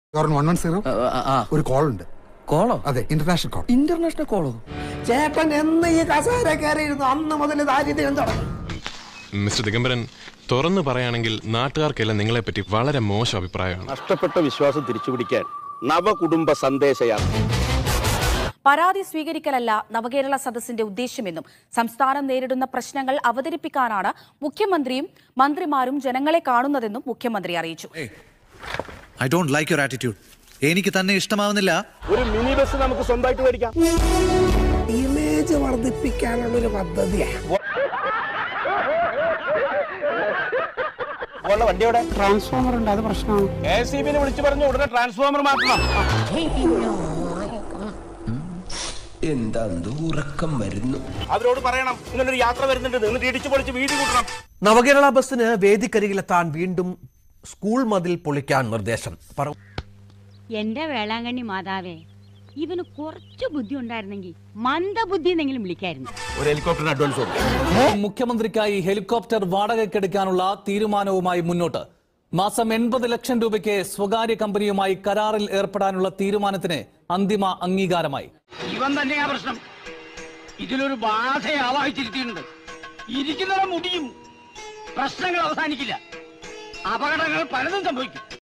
one one zero ഒരു call ഉണ്ട് കോളോ അതെ ഇന്റർനാഷണൽ കോൾ ഇന്റർനാഷണൽ കോളോ ചേട്ടൻ എന്ന് ഈ കസേര കയറിയിരുന്നു അന്ന് മുതൽ ദാരിദ്ര്യം തുടങ്ങി മിസ്റ്റർ ദിഗംബരൻ തുറന്നു പറയുകയാണെങ്കിൽ നാട്ടുകാർക്കെല്ലാം നിങ്ങളെപ്പറ്റി വളരെ മോശം അഭിപ്രായമാണ് നഷ്ടപ്പെട്ട വിശ്വാസം തിരിച്ചുപിടിക്കാൻ നവകുടുംബ സന്ദേശയാത്ര പരാതി സ്വീകരിക്കലല്ല നവകേരള സദസ്സിന്റെ ഉദ്ദേശ്യമെന്നും സംസ്ഥാനം നേരിടുന്ന പ്രശ്നങ്ങൾ അവതരിപ്പിക്കാനാണ് മുഖ്യമന്ത്രിയും മന്ത്രിമാരും ജനങ്ങളെ കാണുന്നതെന്നും മുഖ്യമന്ത്രി അറിയിച്ചു I don't like your attitude എനിക്ക് തന്നെ ഇഷ്ടമാവുന്നില്ല ഒരു മിനി ബസ് നമുക്ക് സ്വന്തമായിട്ട് മേടിക്കാം ഇമേജ് വർദ്ധിപ്പിക്കാനുള്ള ഒരു പദ്ധതിയാണ് ഉള്ള വണ്ടിയോടെ ട്രാൻസ്ഫോമർ ഉണ്ട് അത് പ്രശ്നമാണ് കെ എസ് സി ബിനെ വിളിച്ചു പറഞ്ഞു ഉടനെ ട്രാൻസ്ഫോമർ മാറ്റണം എന്താ ഉറക്കം വരുന്നു അവരോട് പറയണം ഇങ്ങനൊരു യാത്ര വരുന്നുണ്ട് എന്നിട്ട് ഇടിച്ചു പൊളിച്ച് വീതി കൂട്ടണം നവകേരള ബസ്സിന് വേദിക്കരികിലെത്താൻ വീണ്ടും സ്കൂൾ മതിൽ പൊളിക്കാൻ നിർദ്ദേശം പറ എന്റെ വേളാങ്കണ്ണി മാതാവേ ഇവന് കുറച്ച് ബുദ്ധി ഉണ്ടായിരുന്നെങ്കിൽ മന്ദബുദ്ധി എന്നെങ്കിലും വിളിക്കായിരുന്നു ഒരു ഹെലികോപ്റ്ററിന് അഡ്വാൻസ് കൊടുക്കും മുഖ്യമന്ത്രിക്കായി ഹെലികോപ്റ്റർ വാടകയ്ക്കെടുക്കാനുള്ള തീരുമാനവുമായി മുന്നോട്ട് മാസം എൺപത് ലക്ഷം രൂപയ്ക്ക് സ്വകാര്യ കമ്പനിയുമായി കരാറിൽ ഏർപ്പെടാനുള്ള തീരുമാനത്തിന് അന്തിമ അംഗീകാരമായി ഇവൻ തന്നെയാ പ്രശ്നം ഇതിലൊരു ബാധയെ ആവാഹിച്ചിരുത്തിയിട്ടുണ്ട് ഇരിക്കുന്നവ മുടിയും പ്രശ്നങ്ങൾ അവസാനിക്കില്ല അപകടങ്ങൾ പലതും സംഭവിക്കും